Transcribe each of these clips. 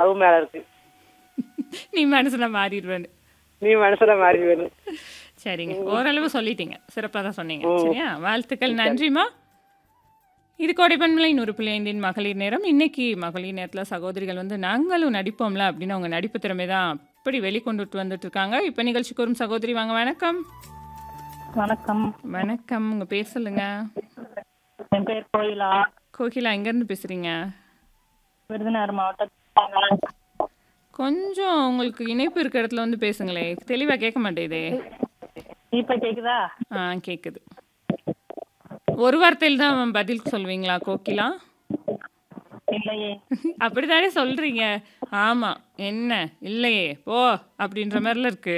love மேல இருக்கு நீ மனசுல மாறிடுவேன்னு நீ மனசுல மாறி வேணும் சரிங்க ஓரளவு சொல்லிட்டீங்க சிறப்பாக தான் சொன்னீங்க சரியா வாழ்த்துக்கள் நன்றிம்மா இது கோடைப்பண்பலை நூறு புள்ளி ஐந்தின் மகளிர் நேரம் இன்னைக்கு மகளிர் நேரத்தில் சகோதரிகள் வந்து நாங்களும் நடிப்போம்ல அப்படின்னு அவங்க நடிப்பு திறமை தான் அப்படி வெளிக்கொண்டுட்டு வந்துட்டு இருக்காங்க இப்போ நிகழ்ச்சிக்கு வரும் சகோதரி வாங்க வணக்கம் வணக்கம் வணக்கம் உங்க பேர் சொல்லுங்க என் பேர் கோயிலா கோகிலா எங்கேருந்து பேசுறீங்க விருதுநகர் மாவட்டம் கொஞ்சம் உங்களுக்கு இணைப்பு இருக்க இடத்துல வந்து பேசுங்களே தெளிவா கேட்க மாட்டேதே இப்ப கேக்குதா ஆ கேக்குது ஒரு வார்த்தையில் தான் பதில் சொல்வீங்களா கோகிலா இல்லையே அப்படித்தானே சொல்றீங்க ஆமா என்ன இல்லையே போ அப்படின்ற மாதிரில இருக்கு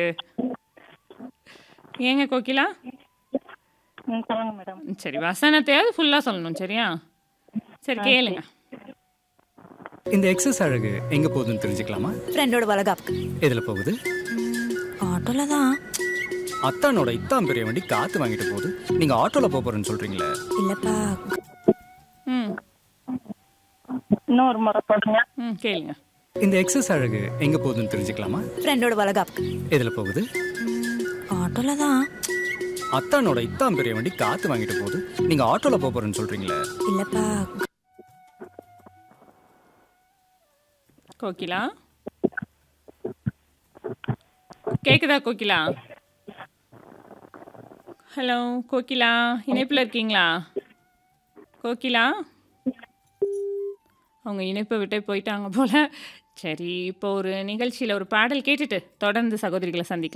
ஏங்க கோகிலா ம், சொல்லுங்க மேடம் ம், சரி வசனத்தையாவது ஃபுல்லா சொல்லணும் சரியா சரி கேளுங்க இந்த எக்ஸஸ் அழகு எங்க போகுதுன்னு தெரிஞ்சுக்கலாமா ஃப்ரெண்டோட வளகாப்புக்கு எதுல போகுது ஆட்டோல தான் அத்தானோட இத்தாம் பெரிய வண்டி காத்து வாங்கிட்டு போகுது நீங்க ஆட்டோல போக போறேன்னு சொல்றீங்களே இல்லப்பா ம் இன்னொரு முறை சொல்லுங்க ம் கேளுங்க இந்த எக்ஸஸ் அழகு எங்க போகுதுன்னு தெரிஞ்சுக்கலாமா ஃப்ரெண்டோட வளகாப்புக்கு எதுல போகுது ஆட்டோல தான் அத்தானோட இத்தாம் பெரிய வண்டி காத்து வாங்கிட்டு போகுது நீங்க ஆட்டோல போக போறேன்னு சொல்றீங்களே இல்லப்பா கோகிலா கேக்குதா கோகிலா ஹலோ கோகிலா இணைப்பில் இருக்கீங்களா கோகிலா அவங்க இணைப்பை விட்டே போயிட்டாங்க போல சரி இப்போ ஒரு நிகழ்ச்சியில் ஒரு பாடல் கேட்டுட்டு தொடர்ந்து சகோதரிகளை சந்திக்கலாம்